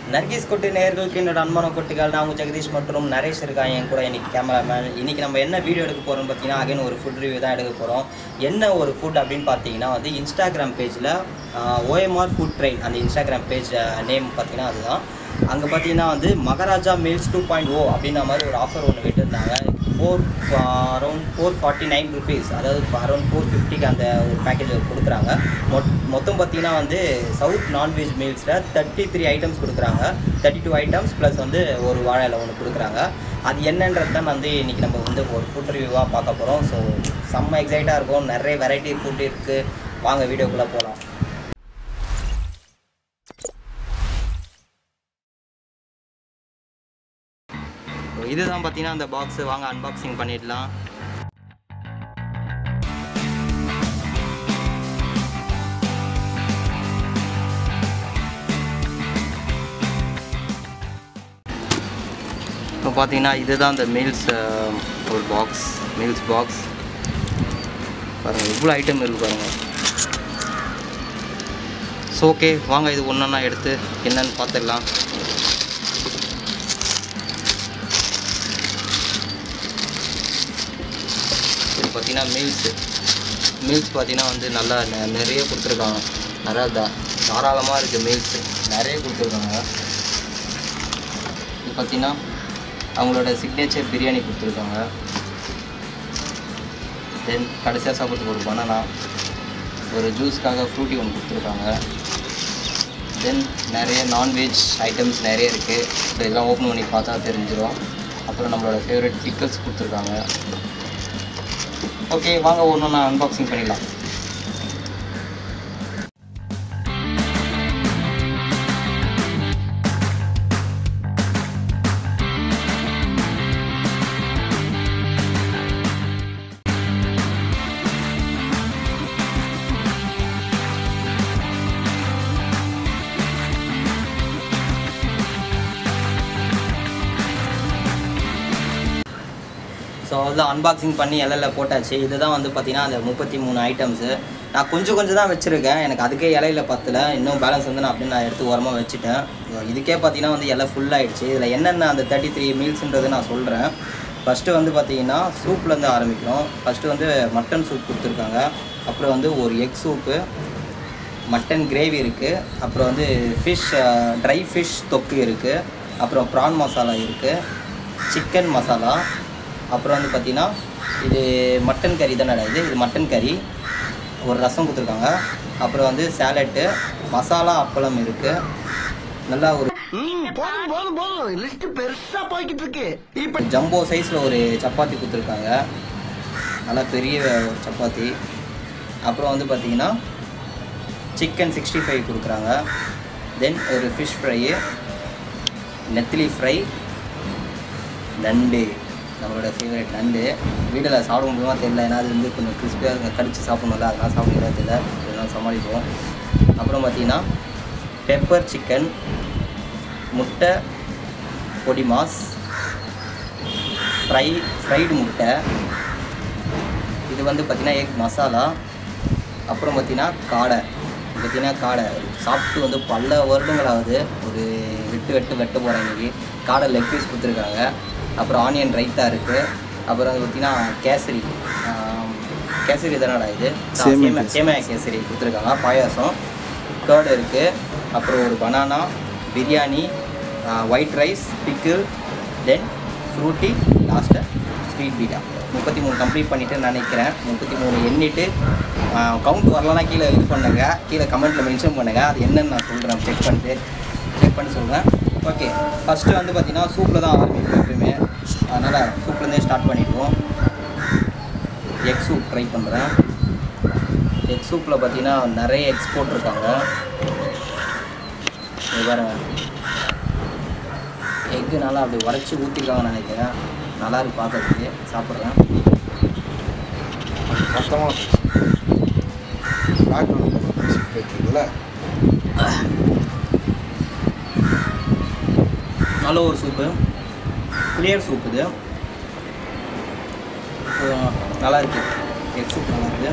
நர்கீஸ் கொட்டு நேயர்களுக்கு என்னோட அன்பான கொட்டுகள் நான் உங்கள் ஜெகதீஷ் மற்றும் நரேஷ் இருக்காங்க என் கூட இன்னைக்கு கேமராமேன் இன்னைக்கு நம்ம என்ன வீடியோ எடுக்க போகிறோம்னு பார்த்தீங்கன்னா அகைன் ஒரு ஃபுட் ரிவ்யூ தான் எடுக்க போகிறோம் என்ன ஒரு ஃபுட் அப்படின்னு பார்த்தீங்கன்னா வந்து இன்ஸ்டாகிராம் பேஜில் ஓஎம்ஆர் ஃபுட் ட்ரெயின் அந்த இன்ஸ்டாகிராம் பேஜ் நேம் பார்த்தீங்கன்னா அதுதான் அங்கே பார்த்தீங்கன்னா வந்து Maharaja meals two point O அப்படின்ற மாதிரி ஒரு ஆஃபர் ஒன்று விட்டுருந்தாங்க four around four forty nine rupees அதாவது அரௌண்ட் ஃபோர் ஃபிஃப்டிக்கு அந்த ஒரு பேக்கேஜ் கொடுக்குறாங்க மொத் மொத்தம் பார்த்தீங்கன்னா வந்து சவுத் நான்வெஜ் மீல்ஸில் தேர்ட்டி த்ரீ ஐட்டம்ஸ் கொடுக்குறாங்க தேர்ட்டி டூ ஐட்டம்ஸ் ப்ளஸ் வந்து ஒரு வாழை இலை ஒன்று கொடுக்குறாங்க அது என்னன்றது தான் வந்து இன்றைக்கி நம்ம வந்து ஒரு ஃபுட் ரிவ்யூவாக பார்க்க போகிறோம் ஸோ செம்ம எக்ஸைட்டாக இருக்கும் நிறைய வெரைட்டி ஃபுட் இருக்குது வாங்க வீடியோக்குள்ளே போகலாம் இதுதான் பார்த்தீங்கன்னா அந்த பாக்ஸு வாங்க அன்பாக்சிங் பண்ணிடலாம் இப்போ பார்த்தீங்கன்னா இதுதான் அந்த மீல்ஸ் ஒரு பாக்ஸ் மீல்ஸ் பாக்ஸ் பாருங்கள் இவ்வளோ ஐட்டம் இருக்குது பாருங்கள் ஸோ ஓகே வாங்க இது ஒன்றா எடுத்து என்னன்னு பார்த்துடலாம் இது பார்த்தீங்கன்னா மீல்ஸு மீல்ஸ் பார்த்தீங்கன்னா வந்து நல்லா நெ- நிறைய கொடுத்துருக்காங்க நிறையா தா தாராளமாக இருக்குது மீல்ஸு நிறைய கொடுத்துருக்காங்க இது பார்த்தீங்கன்னா அவங்களோட சிக்னேச்சர் பிரியாணி கொடுத்துருக்காங்க தென் கடைசியாக சாப்பிட்றதுக்கு ஒரு பனானா ஒரு ஜூஸ்க்காக ஃப்ரூட்டி ஒன்று கொடுத்துருக்காங்க தென் நிறைய நான்வெஜ் ஐட்டம்ஸ் நிறைய இருக்குது ஸோ இதெல்லாம் ஓப்பன் பண்ணி பார்த்தா தெரிஞ்சிடும் அப்புறம் நம்மளோட ஃபேவரட் பிக்கல்ஸ் கொடுத்துருக்காங்க ஓகே வாங்க ஒன்று நான் அன்பாக்சிங் பண்ணிடலாம் ஸோ அதான் அன்பாக்சிங் பண்ணி இலையில போட்டாச்சு இதுதான் வந்து பார்த்தீங்கன்னா அந்த முப்பத்தி மூணு ஐட்டம்ஸு நான் கொஞ்சம் கொஞ்சம் தான் வச்சுருக்கேன் எனக்கு அதுக்கே இலையில பத்தல இன்னும் பேலன்ஸ் வந்து நான் அப்படின்னு நான் எடுத்து ஓரமாக வச்சுட்டேன் So, இதுக்கே பார்த்தீங்கன்னா வந்து இலை ஃபுல்லாகிடுச்சு இதில் என்னென்ன அந்த தேர்ட்டி த்ரீ மீல்ஸ்ன்றது நான் சொல்கிறேன் ஃபஸ்ட்டு வந்து பார்த்தீங்கன்னா சூப்லேருந்து ஆரம்பிக்கிறோம் ஃபஸ்ட்டு வந்து மட்டன் சூப் கொடுத்துருக்காங்க அப்புறம் வந்து ஒரு எக் சூப்பு மட்டன் கிரேவி இருக்குது அப்புறம் வந்து ஃபிஷ் ட்ரை ஃபிஷ் தொக்கு இருக்குது அப்புறம் ப்ரான் மசாலா இருக்குது சிக்கன் மசாலா அப்புறம் வந்து பார்த்திங்கன்னா இது மட்டன் கறி தானே இது இது மட்டன் கறி ஒரு ரசம் கொடுத்துருக்காங்க அப்புறம் வந்து சேலட்டு மசாலா அப்பளம் இருக்குது நல்லா ஒரு ம், போதும் போதும் போதும் லிஸ்ட் பெருசா போய்கிட்டு இருக்கு இப்ப ஜம்போ சைஸில் ஒரு சப்பாத்தி கொடுத்துருக்காங்க நல்லா பெரிய ஒரு சப்பாத்தி அப்புறம் வந்து பார்த்தீங்கன்னா சிக்கன் சிக்ஸ்டி ஃபைவ் கொடுக்குறாங்க தென் ஒரு ஃபிஷ் ஃப்ரையு நெத்திலி ஃப்ரை நண்டு நம்மளோட ஃபேவரட் நண்டு வீட்டில் சாப்பிட முடியுமா தெரியல ஏன்னா அது வந்து கொஞ்சம் கிறிஸ்பியாக இருக்கும் கடிச்சு சாப்பிடணும்ல அதெல்லாம் சாப்பிட முடியாது தெரியல இதெல்லாம் சமாளிப்போம் அப்புறம் பார்த்தீங்கன்னா பெப்பர் சிக்கன் முட்டை பொடி மாஸ் ஃப்ரை ஃப்ரைடு முட்டை இது வந்து பார்த்திங்கன்னா எக் மசாலா அப்புறம் பார்த்திங்கன்னா காடை இது பார்த்திங்கன்னா காடை சாப்பிட்டு வந்து பல வருடங்கள் ஆகுது ஒரு வெட்டு வெட்டு வெட்ட போகிறேன் இன்னைக்கு காடை லெக் பீஸ் கொடுத்துருக்காங்க அப்புறம் ஆனியன் ரைத்தா இருக்குது அப்புறம் வந்து பார்த்திங்கன்னா கேசரி ஆம், கேசரி தானடா இது சேமியா சேமியா கேசரி கொடுத்துருக்காங்க பாயாசம் கேர்டு இருக்குது அப்புறம் ஒரு banana biryani white rice pickle then Frooti last sweet பீட்டா முப்பத்தி மூணு கம்ப்ளீட் பண்ணிட்டு நினைக்கிறேன் முப்பத்தி மூணு எண்ணிட்டு கவுண்ட் வரலன்னா கீழே இது பண்ணுங்க கீழே கமெண்ட்டில் மென்ஷன் பண்ணுங்க அது என்னன்னு நான் சொல்கிறேன் செக் பண்ணிட்டு செக் பண்ணி சொல்கிறேன் ஓகே ஃபஸ்ட்டு வந்து பார்த்தீங்கன்னா சூப்பில் தான் ஆரம்பிக்கும் எப்பயுமே அதனால் சூப்லேருந்தே ஸ்டார்ட் பண்ணிடுவோம் எக் சூப் ட்ரை பண்ணுறேன் எக் சூப்பில் பார்த்தீங்கன்னா நிறைய எக்ஸ் போட்டிருக்காங்க இங்க பாருங்க எக்கு நல்லா அப்படி உடச்சி ஊற்றிருக்காங்கன்னு நினைக்கிறேன் நல்லா இருக்கு பார்க்கறதுக்கு சாப்பிட்றேன் கஷ்டமாக பேக்ரவுண்ட் மியூசிக் போயிட்டுருக்குல்ல நல்ல ஒரு சூப்பு கிளியர் சூப் இது அஹ் நல்லா இருக்கு எக் சூப் நல்லா இருக்கு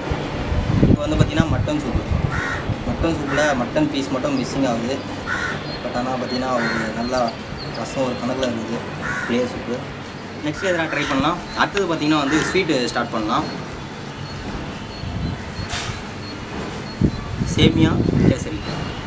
இப்போ வந்து பார்த்தீங்கன்னா மட்டன் சூப்பு மட்டன் சூப்பில் மட்டன் பீஸ் மட்டும் மிஸ்ஸிங் ஆகுது பட் ஆனால் பார்த்தீங்கன்னா ஒரு நல்லா ரசம் ஒரு கணக்கில் இருக்குது ப்ளே சூப்பு நெக்ஸ்ட் எதனா ட்ரை பண்ணலாம் அடுத்தது பார்த்தீங்கன்னா வந்து ஸ்வீட்டு ஸ்டார்ட் பண்ணலாம் சேமியா கேசரி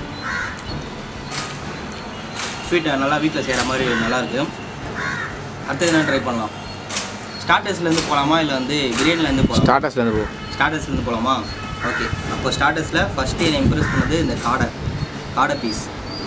ஸ்வீட் நல்லா வீட்டில் செய்கிற மாதிரி நல்லா இருக்கு அடுத்தது என்ன ட்ரை பண்ணலாம் ஸ்டார்டர்ஸ்லேருந்து போகலாமா இல்லை வந்து பிரியாணிலேருந்து போகலாம் ஸ்டார்டர்ஸ்லேருந்து போ ஸ்டார்டர்ஸ்லேருந்து போகலாமா ஓகே அப்போ ஸ்டார்டர்ஸில் ஃபஸ்ட்டு என்னை இம்ப்ரெஸ் பண்ணது இந்த காடை காடை பீஸ்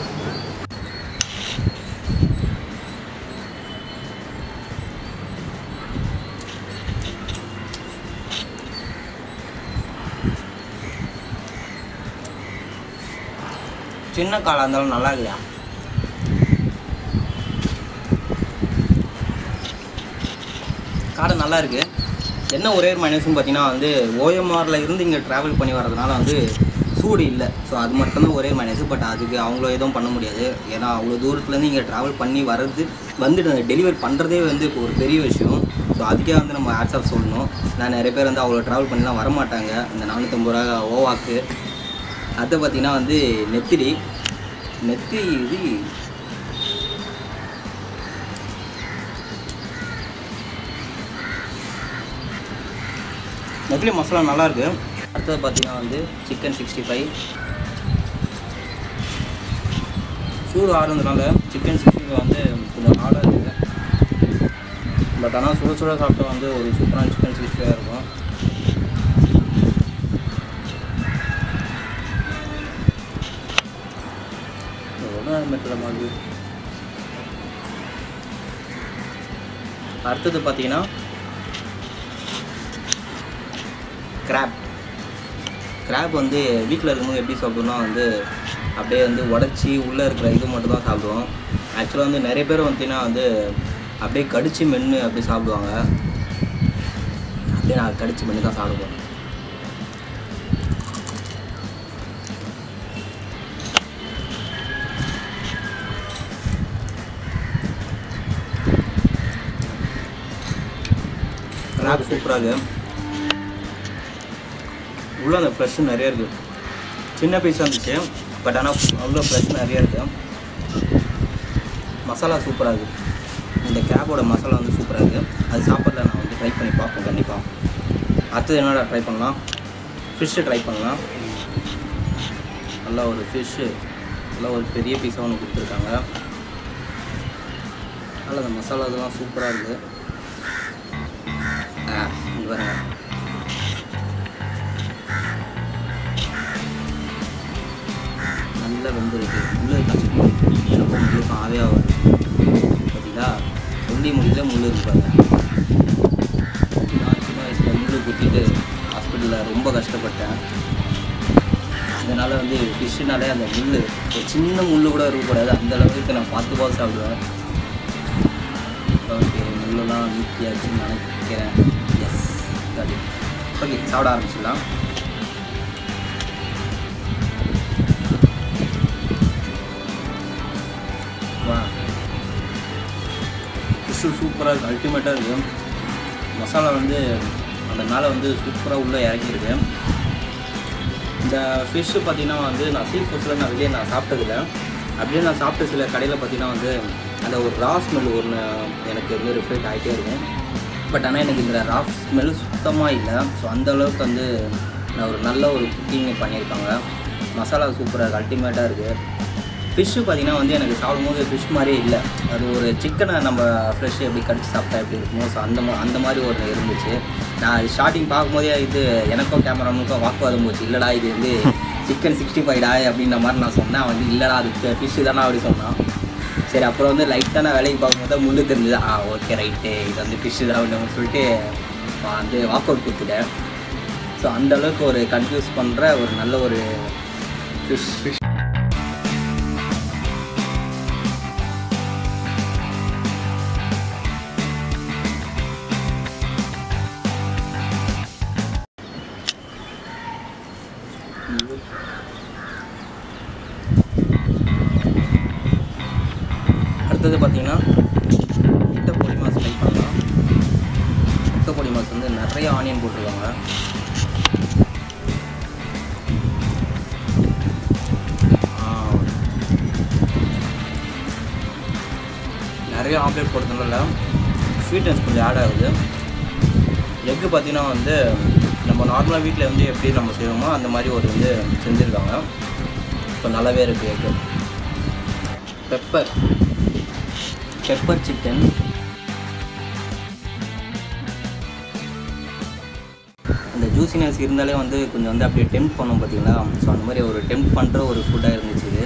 சின்ன காளாக இருந்தாலும் நல்லா இல்லையா காடை நல்லா இருக்கு என்ன ஒரே ஒரு மைனஸ்னு பார்த்தீங்கன்னா வந்து ஓஎம்ஆரில் இருந்து இங்கே ட்ராவல் பண்ணி வர்றதுனால வந்து சூடு இல்லை ஸோ அது மட்டும்தான் ஒரே மைனஸ் பட் அதுக்கு அவங்கள எதுவும் பண்ண முடியாது ஏன்னா அவ்வளோ தூரத்துலேருந்து இங்கே ட்ராவல் பண்ணி வர்றது வந்துட்டு அந்த டெலிவரி பண்ணுறதே வந்து இப்போ ஒரு பெரிய விஷயம் ஸோ அதுக்கே வந்து நம்ம ஆட்ஸ் ஆஃப் சொல்லணும் நான் நிறைய பேர் வந்து அவ்வளோ ட்ராவல் பண்ணிலாம் வரமாட்டாங்க இந்த நானூற்றம்பது ரூபா ஓவாக்கு அதை பார்த்தீங்கன்னா வந்து நெத்திரி நெத்திரி இது நெத்திலி மசாலா நல்லா இருக்கு அடுத்தது பார்த்தீங்கன்னா வந்து சிக்கன் சிக்ஸ்டி ஃபைவ் சூடு ஆறுனதுனால சிக்கன் சிக்ஸ்டி ஃபைவ் வந்து கொஞ்சம் ஹார்டாக இருக்குது பட் ஆனால் சுட சுட சாப்பிட்டா வந்து ஒரு சூப்பரான சிக்கன் சிக்ஸ்டி ஃபைவ் இருக்கும் மெட்டில் மாதிரி அடுத்தது பார்த்தீங்கன்னா கிராப் கிராப் வந்து வீட்டில் இருக்கும்போது எப்படி சாப்பிடுவோம்னா வந்து அப்படியே வந்து உடச்சி உள்ளே இருக்கிற இது மட்டும் தான் சாப்பிடுவோம் ஆக்சுவலாக வந்து நிறைய பேர் பார்த்தீங்கன்னா வந்து அப்படியே கடிச்சு மென்று அப்படியே சாப்பிடுவாங்க அப்படியே நான் கடிச்சு மென்று தான் சாப்பிடுவோம் கிராப் சூப்பராக இருக்குது உள்ள அந்த ஃப்ரெஷ் நிறைய இருக்குது சின்ன பீஸாக இருந்துச்சு பட் ஆனால் உள்ள ஃப்ரெஷ் நிறைய இருக்குது மசாலா சூப்பராக இருக்குது இந்த கேபோட மசாலா வந்து சூப்பராக இருக்குது அது சாப்பாட்டில் நான் வந்து ட்ரை பண்ணி பார்ப்பேன் கண்டிப்பாக அடுத்தது என்னடா ட்ரை பண்ணலாம் ஃபிஷ்ஷு ட்ரை பண்ணலாம் நல்லா ஒரு ஃபிஷ்ஷு நல்லா ஒரு பெரிய பீஸாக ஒன்று கொடுத்துருக்காங்க நல்லா அந்த மசாலா இதெல்லாம் சூப்பராக இருக்குது ஆ இங்கே பாருங்க நல்லா வெந்திருக்கு முள்ளு கஷ்டம் எனக்கும் முள்ளுக்கும் ஆவே ஆகாது பார்த்தீங்களா சொல்லி முடியல முள்ளு இருப்பாங்க நான் சின்ன வயசில் முள்ளு குத்திட்டு ஹாஸ்பிட்டலில் ரொம்ப கஷ்டப்பட்டேன் அதனால் வந்து ஃபிஷ்ஷுனாலே அந்த முள் ஒரு சின்ன முள் கூட இருக்கக்கூடாது அந்த அளவுக்கு நான் பார்த்து பார்த்து சாப்பிடுவேன் ஓகே முள்ளெல்லாம் நீக்கியாச்சுன்னு நினைக்கிறேன் எஸ் ஓகே சாப்பிட ஆரம்பிச்சிடலாம் வா ஃபிஷ்ஷு சூப்பராக இருக்குது அல்டிமேட்டாக இருக்குது மசாலா வந்து அந்த மேலே வந்து சூப்பராக உள்ளே இறக்கியிருக்கு இந்த ஃபிஷ்ஷு பார்த்தீங்கன்னா வந்து நான் சீ ஃபுட்ஸில் நான் வெளியே நான் சாப்பிட்டதில்ல அப்படியே நான் சாப்பிட்ட சில கடையில் பார்த்தீங்கன்னா வந்து அந்த ஒரு ரா ஸ்மெல் ஒன்று எனக்கு வந்து ரிஃப்ளெக்ட் ஆகிட்டே இருக்கும் பட் ஆனால் எனக்கு இந்த ரா ஸ்மெல் சுத்தமாக இல்லை ஸோ அந்த அளவுக்கு வந்து நான் ஒரு நல்ல ஒரு குக்கிங் பண்ணியிருக்காங்க மசாலா சூப்பராக இருக்குது அல்டிமேட்டாக இருக்குது ஃபிஷ்ஷு பார்த்தீங்கன்னா வந்து எனக்கு சாப்பிடும்போது ஃபிஷ் மாதிரியே இல்லை அது ஒரு சிக்கனை நம்ம ஃப்ரெஷ் எப்படி கடிச்சு சாப்பிட்டா எப்படி இருக்குமோ ஸோ அந்த மா அந்த மாதிரி ஒரு இருந்துச்சு நான் ஸ்டார்டிங் பார்க்கும்போதே இது எனக்கும் கேமராமுக்கும் வாக்குவாதம் போச்சு இல்லைடா இது வந்து சிக்கன் சிக்ஸ்டி ஃபைவ்டா அப்படின்ற மாதிரி நான் சொன்னேன் அவன் வந்து இல்லைடா அது ஃபிஷ்ஷு தானே அப்படி சொன்னான் சரி அப்புறம் வந்து லைட்டாக நான் வேலைக்கு பார்க்கும்போது தான் முள்ளு தெரிஞ்சது ஆ ஓகே ரைட்டு இது வந்து ஃபிஷ்ஷு தான் அப்படின்னு சொல்லிட்டு நான் வந்து வாக் அவுட் கொடுத்துட்டேன் ஸோ அந்த அளவுக்கு ஒரு கன்ஃபியூஸ் பண்ணுற ஒரு நல்ல ஒரு ஃபிஷ் அடுத்தது பார்த்தீங்கன்னா முட்டை பொடி மாஸ் ட்ரை பண்ணலாம் முட்டை பொடி மாஸ் வந்து நிறைய ஆனியன் போட்டிருக்காங்க நிறைய ஆம்லேட் போடுறதுனால ஸ்வீட்னஸ் கொஞ்சம் ஆட் ஆகுது எக்கு பார்த்தீங்கன்னா வந்து நம்ம நார்மலாக வீட்டில் வந்து எப்படி நம்ம செய்வோமோ அந்த மாதிரி ஒரு வந்து செஞ்சுருக்காங்க ஸோ நல்லாவே இருக்குது எக்கு பெப்பர் பெப்பர் சிக்கன் இந்த ஜூசினஸ் இருந்தாலே வந்து கொஞ்சம் வந்து அப்படியே டெம்ப் பண்ணோம் பார்த்தீங்களா ஸோ அந்த மாதிரி ஒரு டெம்ப் பண்ணுற ஒரு ஃபுட்டாக இருந்துச்சு இது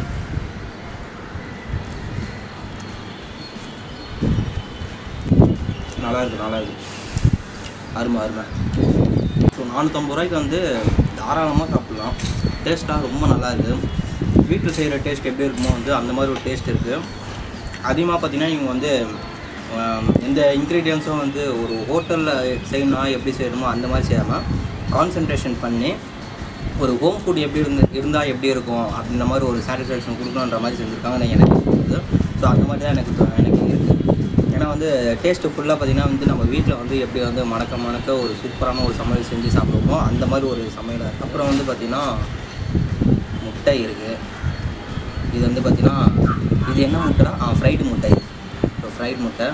நல்லா இருக்கு நல்லா இருக்கு அருமை அருமை ஸோ நானூற்றம்பது ரூபாய்க்கு வந்து தாராளமாக சாப்பிட்லாம் டேஸ்ட்டாக ரொம்ப நல்லா இருக்குது வீட்டில் செய்கிற டேஸ்ட் எப்படி இருக்குமோ வந்து அந்த மாதிரி ஒரு டேஸ்ட் இருக்குது அதிகமாக பார்த்தீங்கன்னா இவங்க வந்து ஆம், எந்த இன்க்ரீடியன்ஸும் வந்து ஒரு ஹோட்டலில் செய்யணும் எப்படி செய்யணுமோ அந்த மாதிரி செய்யாமல் கான்சன்ட்ரேஷன் பண்ணி ஒரு ஹோம் ஃபுட் எப்படி இருந்து இருந்தால் எப்படி இருக்கும் அப்படின்ற மாதிரி ஒரு சாட்டிஸ்ஃபேக்ஷன் கொடுக்கணுன்ற மாதிரி செஞ்சுருக்காங்க நான் எனக்கு தோணுது ஸோ அந்த மாதிரி தான் எனக்கு தோ- எனக்கு இருக்குது ஏன்னா வந்து டேஸ்ட்டு ஃபுல்லாக பார்த்தீங்கன்னா வந்து நம்ம வீட்டில் வந்து எப்படி வந்து மணக்க மணக்க ஒரு சூப்பரான ஒரு சமையல் செஞ்சு சாப்பிடுவோமோ அந்த மாதிரி ஒரு சமையல் அப்புறம் வந்து பார்த்திங்கன்னா முட்டை இருக்குது இது வந்து பார்த்திங்கன்னா இது என்ன முட்டைனா ஆ ஃப்ரைடு முட்டை இது ஸோ ஃப்ரைட் முட்டை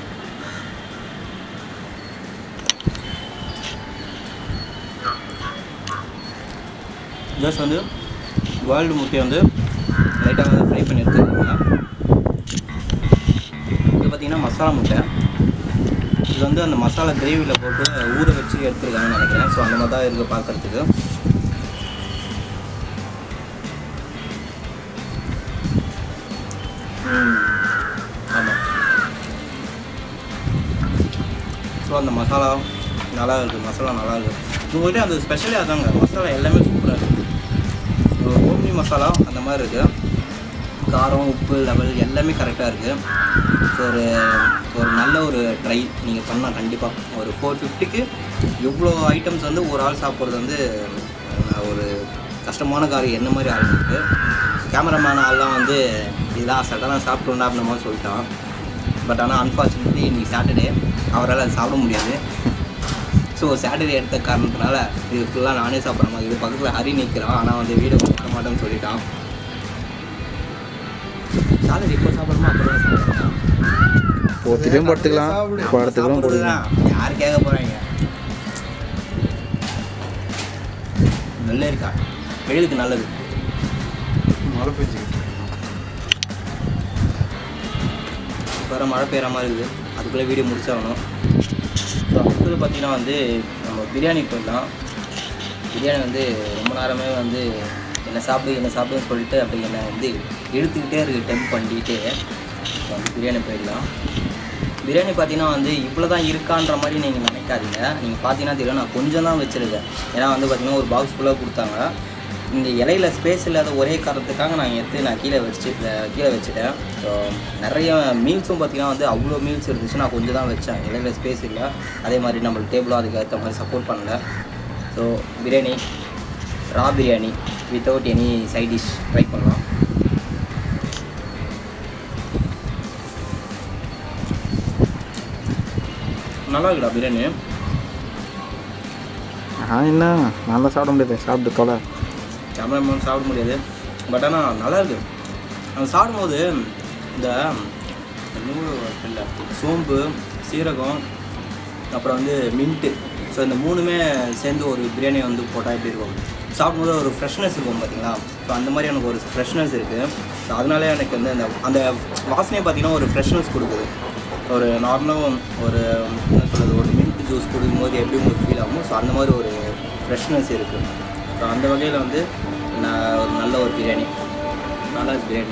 ஜஸ்ட் வந்து வேர்ல்டு முட்டையை வந்து லைட்டாக வந்து ஃப்ரை பண்ணி எடுத்துருக்காங்க இது பார்த்தீங்கன்னா மசாலா முட்டை இது வந்து அந்த மசாலா கிரேவியில் போட்டு ஊற வச்சு எடுத்துருக்காங்கன்னு நினைக்கிறேன் ஸோ அந்த மாதிரி தான் இருக்குது பார்க்குறதுக்கு ஆமாம் ஸோ அந்த மசாலா நல்லா இருக்குது மசாலா நல்லா இருக்குது உங்கள்கிட்ட அந்த ஸ்பெஷலே அதாங்க மசாலா எல்லாமே சூப்பராக இருக்குது ஓம்னி மசாலா அந்த மாதிரி இருக்குது காரம் உப்பு லெவல் எல்லாமே கரெக்டாக இருக்குது ஸோ ஒரு ஒரு நல்ல ஒரு ட்ரை நீங்கள் பண்ணலாம் கண்டிப்பாக ஒரு ஃபோர் ஃபிஃப்டிக்கு இவ்வளோ ஐட்டம்ஸ் வந்து ஒரு ஆள் சாப்பிட்றது வந்து அஹ், ஒரு கஷ்டமான காரியம் என்ன மாதிரி ஆளுங்களுக்கு கேமராமேன் ஆள்லாம் வந்து இதெல்லாம் சடனாக சாப்பிட்டோண்டா அப்படின்ற மாதிரி சொல்லிட்டான் பட் ஆனால் அன்ஃபார்ச்சுனேட்லி இன்றைக்கி சாட்டர்டே அவரால் அது சாப்பிட முடியாது ஸோ சாட்டர்டே எடுத்த காரணத்தினால இது ஃபுல்லாக நானே சாப்பிட்ற மாதிரி இது பக்கத்தில் ஹரி நிற்கிறான் ஆனால் வந்து வீடியோ கொடுக்க மாட்டேன்னு சொல்லிட்டான் சாலரி இப்போ சாப்பிடணுமா அப்புறம் சாப்பிடலாம் ஒத்திலையும் படுத்துக்கலாம் சாப்பிடு. படத்துக்கலாம் போடுக்கலாம் சாப்பிடுறதுதான். யார் கேட்க போகிறாங்க நல்ல இருக்கா வெயிலுக்கு நல்லது மழை பெஞ்சுக்கிட்டு வேறு மழை பெய்கிற மாதிரி இருக்குது அதுக்குள்ளே வீடியோ முடிச்சாகணும் ஸோ அடுத்தது பார்த்தீங்கன்னா வந்து நம்ம பிரியாணி போயிடலாம் பிரியாணி வந்து ரொம்ப நேரமே வந்து என்ன சாப்பிடு என்ன சாப்பிடுன்னு சொல்லிட்டு அப்படி என்னை வந்து இழுத்துக்கிட்டே இருக்குது டெம்ப் பண்ணிட்டு இப்போ வந்து பிரியாணி போயிடலாம் பிரியாணி பார்த்தீங்கன்னா வந்து இவ்வளோ தான் இருக்கான்ற மாதிரி நீங்கள் நினைக்காதீங்க நீங்கள் பார்த்தீங்கன்னா தெரியும் நான் கொஞ்சம் தான் வச்சுருக்கேன் ஏன்னா வந்து பார்த்தீங்கன்னா ஒரு பாக்ஸ் ஃபுல்லாக கொடுத்தாங்க இந்த இலையில ஸ்பேஸ் இல்லாத ஒரே காரணத்துக்காக நான் எடுத்து நான் கீழே வச்சு கீழே வச்சுட்டேன் ஸோ நிறைய மீல்ஸும் பார்த்தீங்கன்னா வந்து அவ்வளோ மீல்ஸ் இருந்துச்சு நான் கொஞ்சம் தான் வச்சேன் இலையில ஸ்பேஸ் இல்லை அதே மாதிரி நம்மளுக்கு டேபிளும் அதுக்கு ஏற்ற மாதிரி சப்போர்ட் பண்ணல so biryani raw biryani without any side dish try பண்ணலாம் நல்லா இருக்குடா பிரியாணி நான் என்ன நல்லா சாப்பிட முடியாது சாப்பிட்டு தொலை கேமராமேன் சாப்பிட முடியாது பட் ஆனால் நல்லா இருக்கு அது சாப்பிடும்போது இந்த நூறு இல்லை சோம்பு சீரகம் அப்புறம் வந்து மின்ட்டு ஸோ இந்த மூணுமே சேர்ந்து ஒரு பிரியாணி வந்து போட்டால் எப்படி இருக்கும் சாப்பிடும்போது ஒரு ஃப்ரெஷ்னஸ் இருக்கும் பார்த்தீங்களா ஸோ அந்த மாதிரி எனக்கு ஒரு ஃப்ரெஷ்னஸ் இருக்குது ஸோ அதனாலே எனக்கு வந்து அந்த அந்த வாசனையை பார்த்தீங்கன்னா ஒரு ஃப்ரெஷ்னஸ் கொடுக்குது ஒரு நார்மலாக ஒரு என்ன சொல்கிறது ஒரு மின்ட் ஜூஸ் குடிக்கும்போது எப்படி உங்களுக்கு ஃபீல் ஆகுமோ ஸோ அந்த மாதிரி ஒரு ஃப்ரெஷ்னஸ் இருக்குது ஸோ அந்த வகையில் வந்து நான் ஒரு நல்ல ஒரு பிரியாணி நல்லா இருக்கு பிரியாணி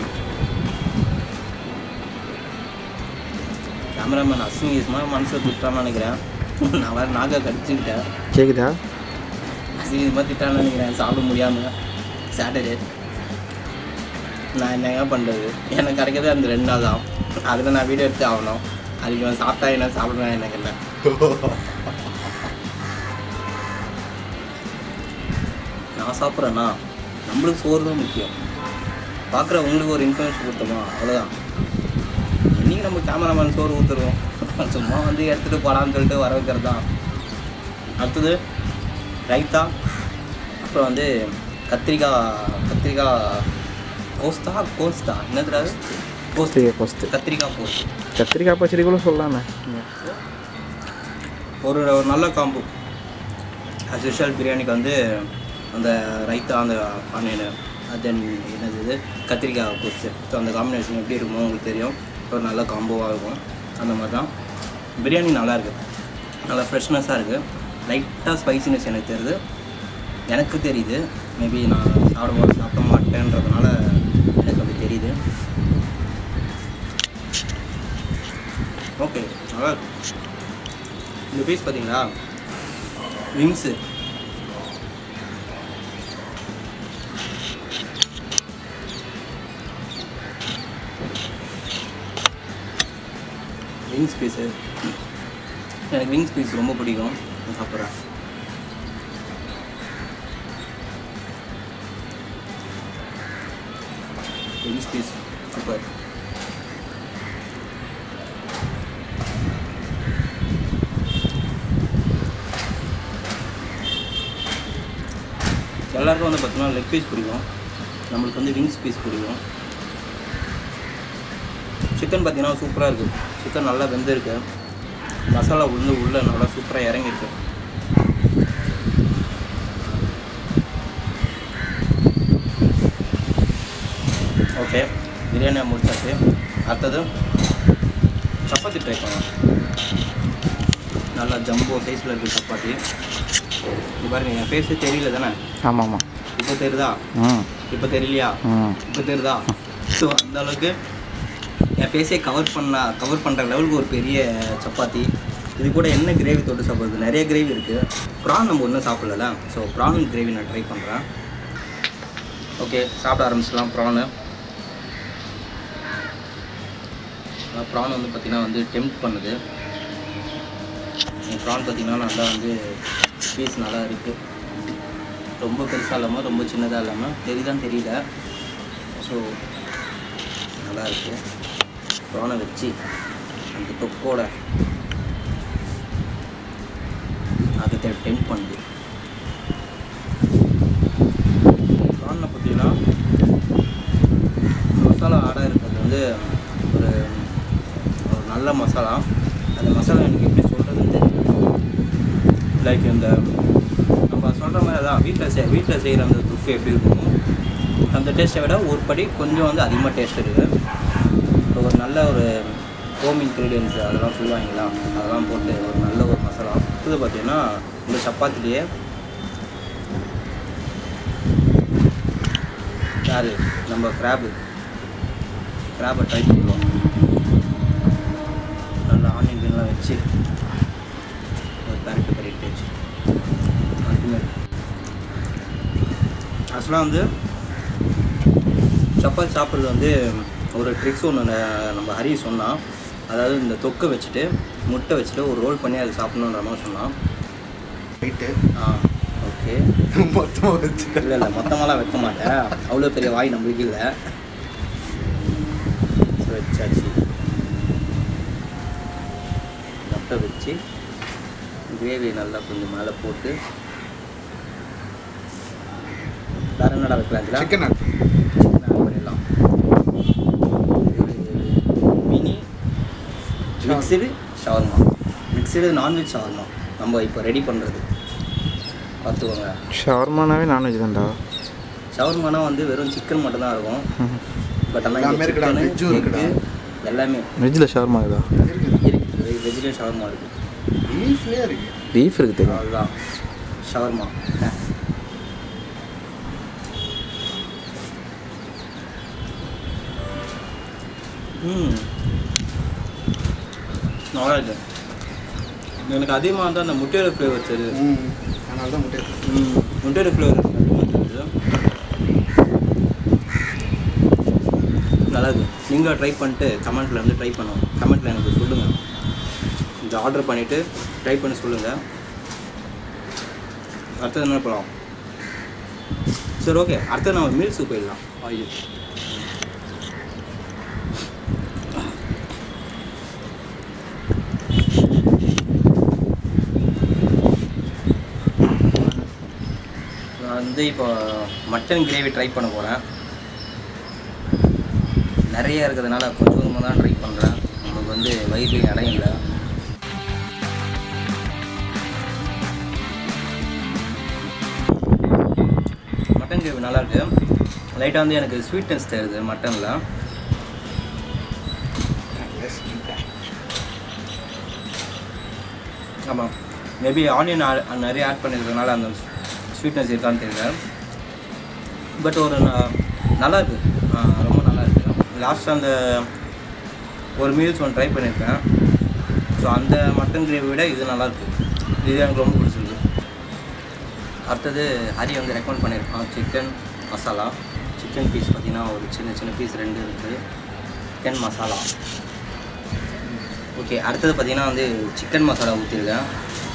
கேமராமேன் அசிங்கமாக மனசில் திட்டான்னு நினைக்கிறேன் நான் வேறு நாக்கை கடிச்சுக்கிட்டேன் கேக்குதா அசிங்கமாக திட்டான்னு நினைக்கிறேன் சாப்பிட முடியாமல் சாட்டர்டே நான் என்னங்க பண்ணுறது எனக்கு கிடைக்கிறது அந்த ரெண்டு நாள் தான் அதில் நான் வீடியோ எடுத்து ஆகணும் அதுக்கு நான் சாப்பிட்டா என்ன சாப்பிடுவேன் எனக்கு என்ன நான் சாப்பிட்றேன்னா நம்மளுக்கு சோறு தான் முக்கியம் பார்க்குற உங்களுக்கு ஒரு இன்ஃபர்மேஷன் கொடுத்தோமா அவ்வளோதான் இன்றைக்கி நம்ம கேமராமேன் சோறு ஊற்றுருவோம் சும்மா வந்து எடுத்துகிட்டு போடான்னு சொல்லிட்டு வர வைக்கிறது தான் அடுத்தது ரைத்தா அப்புறம் வந்து கத்திரிக்காய் கத்திரிக்காய் கோஸ்தா கோஸ்தா என்னதுடா அது? போஸ்ட் கத்திரிக்காய் போஸ்ட்டு கத்திரிக்காய் போஸ்ட் கத்திரிக்காய் பச்சடி கூட சொல்லலாமே ஒரு ஒரு நல்ல காம்போ அஸ் யூஷுவல் பிரியாணிக்கு வந்து அந்த ரைத்தா அந்த ஆனியன் தென் என்னது இது கத்திரிக்காய் போஸ்ட்டு ஸோ அந்த காம்பினேஷன் எப்படி இருக்குமோ உங்களுக்கு தெரியும் ஒரு நல்ல காம்போவாக இருக்கும் அந்த மாதிரி தான் பிரியாணி நல்லா இருக்கு நல்லா ஃப்ரெஷ்னஸாக இருக்குது லைட்டாக ஸ்பைசினஸ் எனக்கு தெரியுது எனக்கு தெரியுது மேபி நான் சாப்பிட சாப்பிட மாட்டேன்றதுனால எனக்கு அப்படி தெரியுது ஓகே நல்லா இருக்கு இந்த பீஸ் பார்த்தீங்களா விங்ஸு விங்ஸ் பீஸு எனக்கு விங்ஸ் பீஸ் ரொம்ப பிடிக்கும் நான் சாப்பிட்றேன் விங்ஸ் பீஸ் சூப்பர் எல்லாருக்கும் வந்து பார்த்தீங்கன்னா லெக் பீஸ் பிடிக்கும் நம்மளுக்கு வந்து விங்ஸ் பீஸ் பிடிக்கும் சிக்கன் பார்த்தீங்கன்னா சூப்பராக இருக்குது சிக்கன் நல்லா வெந்திருக்கு மசாலா உள்ள உள்ள நல்லா சூப்பராக இறங்கியிருக்கு ஓகே பிரியாணியை முடிச்சாச்சு அடுத்தது சப்பாத்தி ட்ரை பண்ணலாம் நல்லா ஜம்போ சைஸில் இருக்குது சப்பாத்தி இது பாருங்க என் ஃபேஸே தெரியல தானே ஆமாம் ஆமாம் இப்போ தெரியுதா ம் இப்போ தெரியலையா ம் இப்போ தெரியுதா ஸோ அந்த அளவுக்கு என் ஃபேஸே கவர் பண்ண கவர் பண்ணுற லெவலுக்கு ஒரு பெரிய சப்பாத்தி இது கூட என்ன கிரேவி தொட்டு சாப்பிட்றது நிறைய கிரேவி இருக்குது ப்ரான் நம்ம ஒன்றும் சாப்பிடல ஸோ ப்ரான் கிரேவி நான் ட்ரை பண்ணுறேன் ஓகே சாப்பிட ஆரம்பிச்சிடலாம் ப்ரானு ப்ரான் வந்து பார்த்திங்கன்னா வந்து டெம்ப் பண்ணுது ப்ரான் பார்த்திங்கன்னா நல்லா வந்து பீஸ் நல்லா இருக்குது ரொம்ப பெருசாக இல்லாமல் ரொம்ப சின்னதாக இல்லாமல் தெரியுதான் தெரியல ஸோ நல்லா இருக்கு ப்ரானை வச்சு அந்த தொக்கோட அது டெம்ப் பண்ணுது ப்ரானில் பார்த்தீங்கன்னா மசாலா ஆடாக இருக்கிறது வந்து ஒரு ஒரு நல்ல மசாலா அந்த மசாலா எனக்கு எப்படி சொல்கிறதுன்னு தெரியல லைக் இந்த நம்ம சொல்கிற மாதிரி தான் வீட்டில் செய் வீட்டில் செய்கிற அந்த துக்கு எப்படி இருக்குமோ அந்த டேஸ்ட்டை விட ஒரு படி கொஞ்சம் வந்து அதிகமாக டேஸ்ட் இருக்குது இப்போ ஒரு நல்ல ஒரு ஹோம் இன்க்ரீடியன்ஸ் அதெல்லாம் சொல்லுவாங்களா அதெல்லாம் போட்டு ஒரு நல்ல ஒரு மசாலா இது பார்த்தீங்கன்னா இந்த சப்பாத்திலேயே யார் நம்ம கிராபு கிராபை ட்ரை பண்ணுவோம் நல்லா ஆனியன்லாம் வச்சு ஒரு பேரட்டு பண்ணிட்டு வச்சு அல்டிமேட் ஆக்சுவலாக வந்து சப்பாத்தி சாப்பிட்றது வந்து ஒரு ட்ரிக்ஸ் ஒன்று நம்ம ஹரி சொன்னான் அதாவது இந்த தொக்கை வச்சுட்டு முட்டை வச்சுட்டு ஒரு ரோல் பண்ணி அதை சாப்பிடணுன்ற மாதிரி சொன்னான் ரைட்டு ஆ ஓகே மொத்தமாக வச்சு இல்லை இல்லை மொத்தமாலாம் வைக்க மாட்டேன் அவ்வளோ பெரிய வாய் நம்மளுக்கு இல்லை ஸோ வச்சாச்சு முட்டை வச்சு கிரேவி நல்லா கொஞ்சம் மேலே போட்டு வேற என்னடா வைக்கலாம் சிக்கன் ஆட் சிக்கன் ஆட் பண்ணிடலாம் mini mixed shawarma mixed nonveg shawarma நம்ம இப்போ ரெடி பண்ணுறது பார்த்துக்கோங்க ஷவர்மானாவே நான்வெஜ் தான்டா ஷவர்மானா வந்து வெறும் சிக்கன் மட்டும் தான் இருக்கும் பட் ஆனால் எல்லாமே இருக்குடா, chicken, veg-உம் இருக்குடா. egg எல்லாமே வெஜ்ஜில் ஷவர்மா இதா இருக்குது வெஜிடேரியன் ஷவர்மா இருக்குது பீஃப்லேயே இருக்கு பீஃப் இருக்குது தெரியும் அதுதான் ஷவர்மா ம் நல்லா இருக்கு எனக்கு அதிகமாக வந்து அந்த முட்டையோட ஃப்ளேவர் தெரியுது ம் அதனால தான் முட்டை ம் முட்டையோட ஃப்ளேவர் அதிகமாக தெரியுது நல்லா இருக்கு நீங்கள் ட்ரை பண்ணிட்டு கமெண்ட்டில் வந்து ட்ரை பண்ணுவோம் கமெண்ட்டில் எனக்கு சொல்லுங்கள் இந்த ஆர்டர் பண்ணிவிட்டு ட்ரை பண்ணி சொல்லுங்கள் அடுத்தது என்ன பண்ணலாம் சரி ஓகே அடுத்தது நம்ம மீல்ஸுக்கு போயிடலாம் ஆயில் நான் வந்து இப்போ மட்டன் கிரேவி ட்ரை பண்ண போகிறேன் நிறைய இருக்கிறதுனால கொஞ்சம் கொஞ்சமாக தான் ட்ரை பண்ணுறேன் நமக்கு வந்து வயிறு இடம் இல்லை மட்டன் கிரேவி நல்லா இருக்கு லைட்டாக வந்து எனக்கு ஸ்வீட்னஸ் தருது மட்டனில் ஆமாம் மேபி ஆனியன் நிறைய ஆட் பண்ணியிருக்கனால அந்த ஸ்வீட்னஸ் இருக்கான்னு தெரியல பட் ஒரு ந- நல்லா இருக்கு ஆ, ரொம்ப நல்லா இருக்கு லாஸ்ட் அந்த ஒரு மீல்ஸ் ஒன்று ட்ரை பண்ணியிருக்கேன் ஸோ அந்த மட்டன் கிரேவி விட இது நல்லா இருக்கு இது எனக்கு ரொம்ப பிடிச்சிருக்கு அடுத்தது ஹரி வந்து ரெக்கமெண்ட் பண்ணியிருக்கான் சிக்கன் மசாலா சிக்கன் பீஸ் பார்த்தீங்கன்னா ஒரு சின்ன சின்ன பீஸ் ரெண்டு இருக்குது சிக்கன் மசாலா ஓகே அடுத்தது பார்த்தீங்கன்னா வந்து சிக்கன் மசாலா ஊற்றிருக்கேன்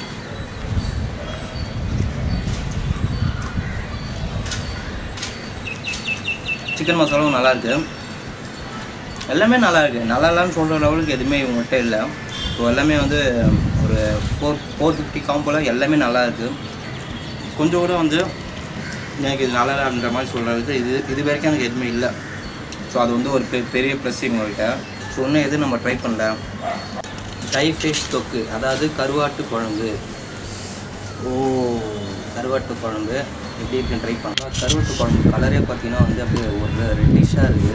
சிக்கன் மசாலாவும் நல்லா இருக்கு எல்லாமே நல்லா இருக்கு நல்லா இல்லைன்னு சொல்கிற லெவலுக்கு எதுவுமே இவங்ககிட்ட இல்லை ஸோ எல்லாமே வந்து ஒரு ஃபோர் ஃபோர் ஃபிஃப்டி காம்போல எல்லாமே நல்லா இருக்கு கொஞ்சம் கூட வந்து எனக்கு இது நல்லா இல்லைன்ற மாதிரி சொல்கிறது இது இது வரைக்கும் எனக்கு எதுவுமே இல்லை ஸோ அது வந்து ஒரு பெ- பெரிய ப்ளஸ் இவங்கள்ட்ட ஸோ இன்னும் எதுவும் நம்ம ட்ரை பண்ணல ட்ரை ஃபிஷ் தொக்கு அதாவது கருவாட்டு குழம்பு ஓ கருவாட்டு குழம்பு எப்படி இருக்குன்னு ட்ரை பண்ணலாம் கருவாட்டு குழம்பு கலரே பார்த்தீங்கன்னா வந்து அப்படியே ஒரு ரெட்டிஷாக இருக்குது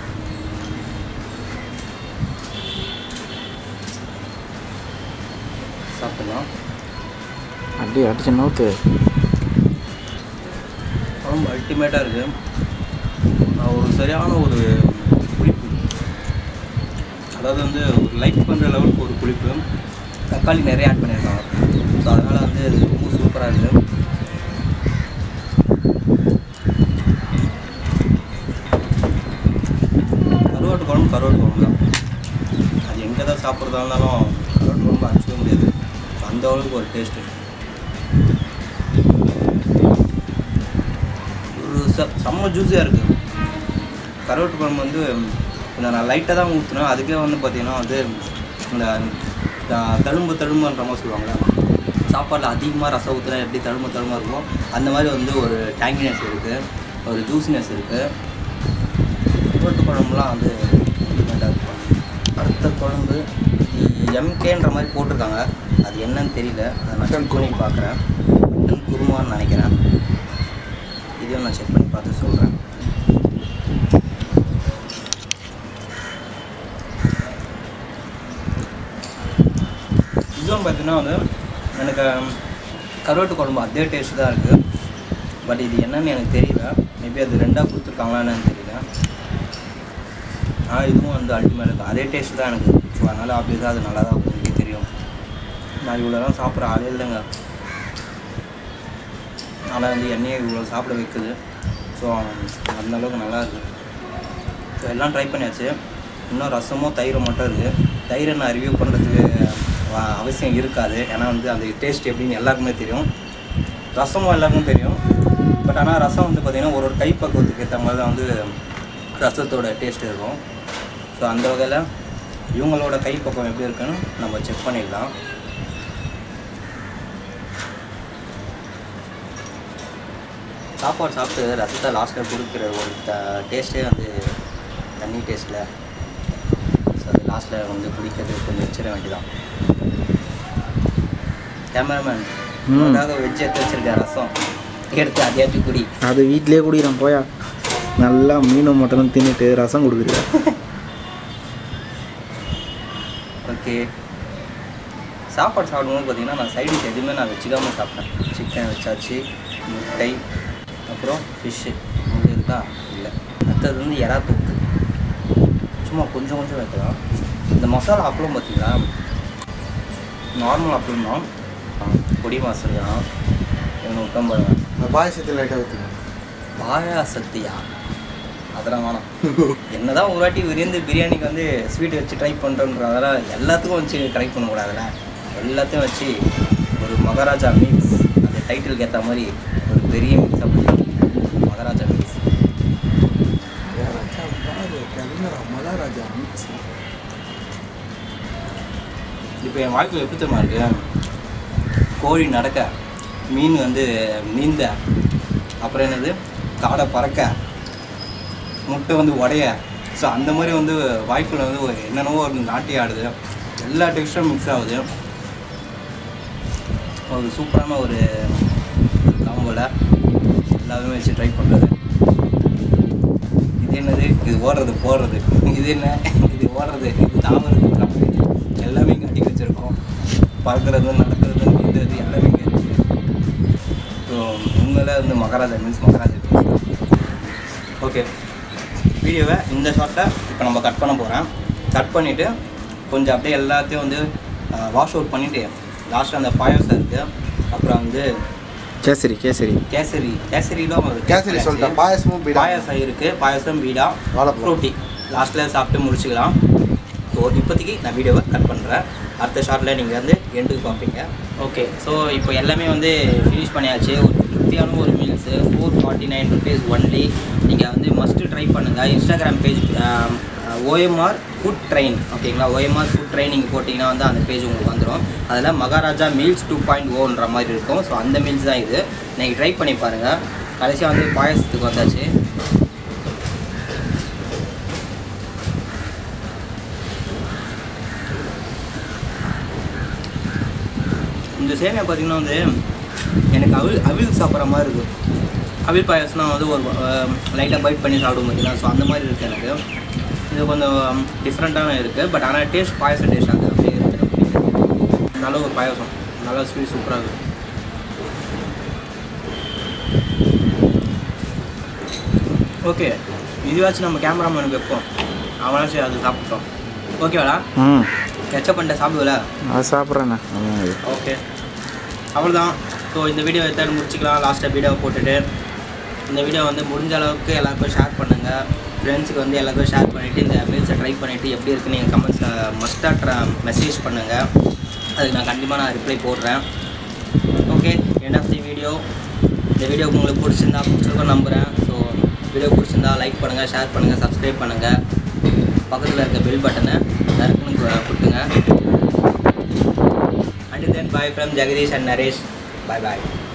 சாப்பிடலாம் அடி அடிச்சு நோத்து குழம்பு அல்டிமேட்டாக இருக்குது நான் ஒரு சரியான ஒரு புளிப்பு அதாவது வந்து ஒரு லைக் பண்ணுற லெவலுக்கு ஒரு புளிப்பு தக்காளி நிறைய ஆட் பண்ணியிருக்காங்க ஸோ அதனால் வந்து இது ரொம்ப சூப்பராக இருக்குது கருவாட்டு குழம்பு கருவாட்டு குழம்பு தான் அது எங்கே தான் சாப்பிட்றதா இருந்தாலும் கருவாட்டு குழம்பு அடிச்சவே முடியாது அந்த அளவுக்கு ஒரு டேஸ்ட்டு ஒரு ச செம்ம ஜூஸியாக இருக்குது கருவாட்டு குழம்பு வந்து கொஞ்சம் நான் லைட்டாக தான் ஊற்றுனேன் அதுக்கே வந்து பார்த்தீங்கன்னா வந்து இந்த த- தழும்பு தழும்புன்ற மாதிரி சொல்லுவாங்கள்ல சாப்பாட்டில் அதிகமாக ரசம் ஊற்றினா எப்படி தழும்பு தழும்பா இருக்குமோ அந்த மாதிரி வந்து ஒரு டேங்கினஸ் இருக்குது ஒரு ஜூசினஸ் இருக்குது கருவாட்டு குழம்புலாம் வந்து டிஃப்ரெண்ட்டாக இருக்கும் அடுத்த குழம்பு எம்கேன்ற மாதிரி போட்டிருக்காங்க அது என்னன்னு தெரியல அதை நான் செக் பண்ணி பார்க்குறேன் மட்டன் குருமான்னு நினைக்கிறேன் இதையும் நான் செக் பண்ணி பார்த்து சொல்கிறேன் இதுவும் பார்த்தீங்கன்னா வந்து எனக்கு கருவாட்டு குழம்பு அதே டேஸ்ட் தான் இருக்குது பட் இது என்னன்னு எனக்கு தெரியல மேபி அது ரெண்டாக கொடுத்துருக்காங்களான்னு எனக்கு தெரியல ஆனால் இதுவும் வந்து அல்டிமேட் இருக்குது அதே டேஸ்ட் தான் எனக்கு ஸோ அதனால் ஆப்வியஸாக அது நல்லா தான் உங்களுக்கே தெரியும் நான் இவ்வளோதான் சாப்பிட்ற ஆளே இல்லைங்க ஆனால் வந்து எண்ணெயை இவ்வளோ சாப்பிட வைக்குது ஸோ அந்த அளவுக்கு நல்லா இருக்குது ஸோ எல்லாம் ட்ரை பண்ணியாச்சு இன்னும் ரசமும் தயிரும் மட்டும் இருக்குது தயிரை நான் ரிவ்யூ பண்ணுறதுக்கு அவசியம் இருக்காது ஏன்னா வந்து அந்த டேஸ்ட் எப்படின்னு எல்லாருக்குமே தெரியும் ரசமும் எல்லாருக்கும் தெரியும் பட் ஆனால் ரசம் வந்து பார்த்திங்கன்னா ஒரு ஒரு கைப்பக்குவத்துக்கு ஏற்ற மாதிரி தான் வந்து ரசத்தோட டேஸ்ட் இருக்கும் ஸோ அந்த வகையில் இவங்களோட கைப்பக்குவம் எப்படி இருக்குன்னு நம்ம செக் பண்ணிடலாம் சாப்பாடு சாப்பிட்டு ரசத்தை லாஸ்ட்டில் கொடுக்குற ஒரு த டேஸ்ட்டே வந்து தண்ணி டேஸ்ட்டில் ஸோ அது லாஸ்ட்டில் வந்து குடிக்கிறதுக்கு கொஞ்சம் வச்சிட வேண்டியதான் கேமராமேன் ம். உனக்காக வச்சு எடுத்து வச்சிருக்கேன் ரசம் எடுத்து அதையாச்சும் குடி அது வீட்டிலே குடிக்கிறேன் போயா நல்லா மீனும் மட்டனும் தின்னுட்டு ரசம் கொடுக்குறியா ஓகே சாப்பாடு சாப்பிடும்போது பார்த்தீங்கன்னா நான் சைடு டிஷ் எதுவுமே நான் வச்சுக்காம சாப்பிட்டேன் சிக்கன் வச்சாச்சு முட்டை அப்புறம் ஃபிஷ்ஷு உங்களுக்கு இருக்கா இல்லை அடுத்தது வந்து எறா தொக்கு சும்மா கொஞ்சம் கொஞ்சம் வைக்கலாம் இந்த மசாலா அப்பளம் பார்த்தீங்களா நார்மல் அப்பளம் தான் பொடி மாசம் தான் நூற்றம்பது ரூபா பாயசத்தில் லைட்டாக ஊற்றுங்க பாயாசத்தியா அதெல்லாம் வேணாம் என்னதான் ஒரு வாட்டி விருந்து பிரியாணிக்கு வந்து ஸ்வீட் வச்சு ட்ரை பண்ணுறோன்றதெல்லாம் எல்லாத்துக்கும் வச்சு ட்ரை பண்ணக்கூடாதுல்ல எல்லாத்தையும் வச்சு ஒரு மகாராஜா மிக்ஸ் அந்த டைட்டிலுக்கு ஏற்ற மாதிரி ஒரு பெரிய மிக்ஸாக பண்ணி மகாராஜா மிக்ஸ் மகாராஜா இப்போ என் வாழ்க்கையில் எப்படி தெரியுமா இருக்கு கோழி நடக்க மீன் வந்து நீந்த அப்புறம் என்னது காடை பறக்க முட்டை வந்து உடைய ஸோ அந்த மாதிரி வந்து வாய்ப்பில் வந்து ஒரு என்னென்னவோ ஒரு நாட்டி ஆடுது எல்லா டெக்ஸ்டரும் மிக்ஸ் ஆகுது ஒரு சூப்பரான ஒரு காம்போவில் எல்லாமே வச்சு ட்ரை பண்ணுறது இது என்னது இது ஓடுறது போடுறது இது என்ன இது ஓடுறது இது தாமறது தாமறது எல்லாமே இங்கே அடிக்க வச்சுருக்கோம் பார்க்குறது நடக்கிறது நிற்கிறது எல்லாமே இங்கே இருக்குது ஸோ உண்மையில வந்து மகாராஜா மீன்ஸ் மகாராஜா ஓகே வீடியோவை இந்த ஷார்ட்டில் இப்போ நம்ம கட் பண்ண போகிறேன் கட் பண்ணிவிட்டு கொஞ்சம் அப்படியே எல்லாத்தையும் வந்து வாஷ் அவுட் பண்ணிவிட்டு லாஸ்ட்டில் அந்த பாயாசம் இருக்குது அப்புறம் வந்து கேசரி கேசரி கேசரி கேசரிலாம் ஒரு கேசரி சொல்லிட்டேன் பாயசமும் பீடா பாயாசம் இருக்குது பாயாசம் பீடா வாழைப்பழம். ஃப்ரூட்டி லாஸ்ட்டில் சாப்பிட்டு முடிச்சுக்கலாம் ஸோ இப்போதைக்கு நான் வீடியோவை கட் பண்ணுறேன் அடுத்த ஷார்ட்டில் நீங்கள் வந்து எண்டுக்கு பார்ப்பீங்க ஓகே ஸோ இப்போ எல்லாமே வந்து ஃபினிஷ் பண்ணியாச்சு ஒரு திருப்தியான ஒரு meals four forty nine rupees only நீங்கள் வந்து மஸ்ட்டு ட்ரை பண்ணுங்கள் Instagram page OMR food train ஓகேங்களா ஓஎம்ஆர் ஃபுட் ட்ரெயின் நீங்கள் போட்டிங்கன்னா வந்து அந்த பேஜ் உங்களுக்கு வந்துடும் அதில் மகாராஜா மீல்ஸ் டூ பாயிண்ட் ஓன்ற மாதிரி இருக்கும் ஸோ அந்த மீல்ஸ் தான் இது நீங்கள் ட்ரை பண்ணி பாருங்கள் கடைசியாக வந்து பாயசத்துக்கு வந்தாச்சு இந்த சேமியா பார்த்தீங்கன்னா வந்து எனக்கு அவில் அவில் சாப்பிட்ற மாதிரி இருக்கும் அவில் பாயாசம்னா வந்து ஒரு லைட்டாக பைட் பண்ணி சாப்பிடும் பார்த்தீங்கன்னா ஸோ அந்த மாதிரி இருக்குது எனக்கு இது கொஞ்சம் டிஃப்ரெண்ட்டான இருக்குது பட் ஆனால் டேஸ்ட் பாயசம் டேஸ்ட் அது அப்படியே இருக்கு நல்ல ஒரு பாயசம் நல்லா ஸ்வீட் சூப்பராக இருக்குது ஓகே இதுவாச்சும் நம்ம கேமராமேனுக்கு வைப்போம் அவனாச்சும் அது சாப்பிட்டோம் ஓகேவாடா ம் கெச்சப் பண்ணிட்டு சாப்பிடுவல அது சாப்பிட்றேண்ணே ஓகே அவ்வளோதான் ஸோ இந்த வீடியோ எத்தனை முடிச்சுக்கலாம் லாஸ்ட்டாக வீடியோ போட்டுட்டு இந்த வீடியோ வந்து முடிஞ்ச அளவுக்கு எல்லாருக்கும் ஷேர் பண்ணுங்கள் ஃப்ரெண்ட்ஸுக்கு வந்து எல்லாருக்கும் ஷேர் பண்ணிவிட்டு இந்த மீல்ஸை ட்ரை பண்ணிவிட்டு எப்படி இருக்குன்னு எங்கள் கமெண்ட்ஸில் மஸ்ட்டாக மெசேஜ் பண்ணுங்கள் அதுக்கு நான் கண்டிப்பாக நான் ரிப்ளை போடுறேன் okay end of the video இந்த வீடியோ உங்களுக்கு பிடிச்சிருந்தா பிடிச்சிருக்கோம் நம்புகிறேன் ஸோ வீடியோ பிடிச்சிருந்தா லைக் பண்ணுங்கள் ஷேர் பண்ணுங்கள் சப்ஸ்கிரைப் பண்ணுங்கள் பக்கத்தில் இருக்க பெல் பட்டனை நறுக்குன்னு கொடுத்துங்க Until then, bye from Jagadish and Naresh. Bye bye.